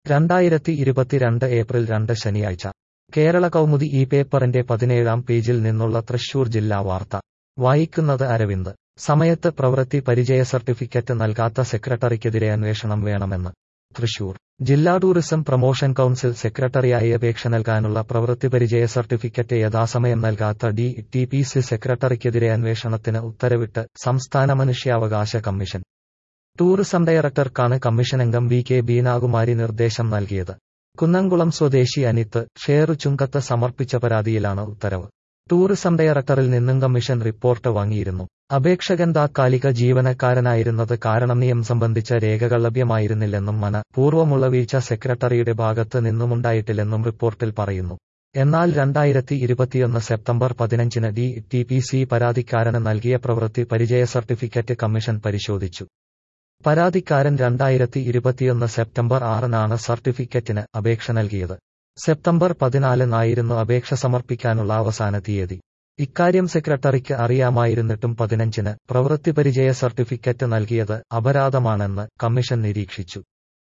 രണ്ടായിരത്തി ഇരുപത്തിരണ്ട് ഏപ്രിൽ രണ്ട് ശനിയാഴ്ച കേരള കൗമുദി ഈ പേപ്പറിന്റെ പതിനേഴാം പേജിൽ നിന്നുള്ള തൃശൂർ ജില്ലാ വാർത്ത വായിക്കുന്നത് അരവിന്ദ് സമയത്ത് പ്രവൃത്തി പരിചയ സർട്ടിഫിക്കറ്റ് നൽകാത്ത സെക്രട്ടറിക്കെതിരെ അന്വേഷണം വേണമെന്ന് തൃശൂർ ജില്ലാ ടൂറിസം പ്രൊമോഷൻ കൗൺസിൽ സെക്രട്ടറിയായി അപേക്ഷ നൽകാനുള്ള പ്രവൃത്തി പരിചയ സർട്ടിഫിക്കറ്റ് യഥാസമയം നൽകാത്ത ഡി ടി പി സി സെക്രട്ടറിക്കെതിരെ അന്വേഷണത്തിന് ഉത്തരവിട്ട് സംസ്ഥാന മനുഷ്യാവകാശ കമ്മീഷൻ ടൂറിസം ഡയറക്ടർക്കാണ് കമ്മീഷനംഗം വി കെ ബീനാകുമാരി നിർദ്ദേശം നൽകിയത് കുന്നംകുളം സ്വദേശി അനിത്ത് ഷെയർ ചുങ്കത്ത് സമർപ്പിച്ച പരാതിയിലാണ് ഉത്തരവ് ടൂറിസം ഡയറക്ടറിൽ നിന്നും കമ്മീഷൻ റിപ്പോർട്ട് വാങ്ങിയിരുന്നു അപേക്ഷകൻ താത്കാലിക ജീവനക്കാരനായിരുന്നത് കാരണം നിയം സംബന്ധിച്ച രേഖകൾ ലഭ്യമായിരുന്നില്ലെന്നും മന പൂർവ്വമുള്ള വീഴ്ച സെക്രട്ടറിയുടെ ഭാഗത്ത് നിന്നുമുണ്ടായിട്ടില്ലെന്നും റിപ്പോർട്ടിൽ പറയുന്നു എന്നാൽ രണ്ടായിരത്തി ഇരുപത്തിയൊന്ന് സെപ്റ്റംബർ പതിനഞ്ചിന് ഡി ടി പി സി പരാതിക്കാരന് നൽകിയ പ്രവൃത്തി പരിചയ സർട്ടിഫിക്കറ്റ് കമ്മീഷൻ പരിശോധിച്ചു പരാതിക്കാരൻ രണ്ടായിരത്തി ഇരുപത്തിയൊന്ന് സെപ്റ്റംബർ ആറിനാണ് സർട്ടിഫിക്കറ്റിന് അപേക്ഷ നൽകിയത് സെപ്റ്റംബർ പതിനാലിനായിരുന്നു അപേക്ഷ സമർപ്പിക്കാനുള്ള അവസാന തീയതി ഇക്കാര്യം സെക്രട്ടറിക്ക് അറിയാമായിരുന്നിട്ടും പതിനഞ്ചിന് പ്രവൃത്തി പരിചയ സർട്ടിഫിക്കറ്റ് നൽകിയത് അപരാധമാണെന്ന് കമ്മീഷൻ നിരീക്ഷിച്ചു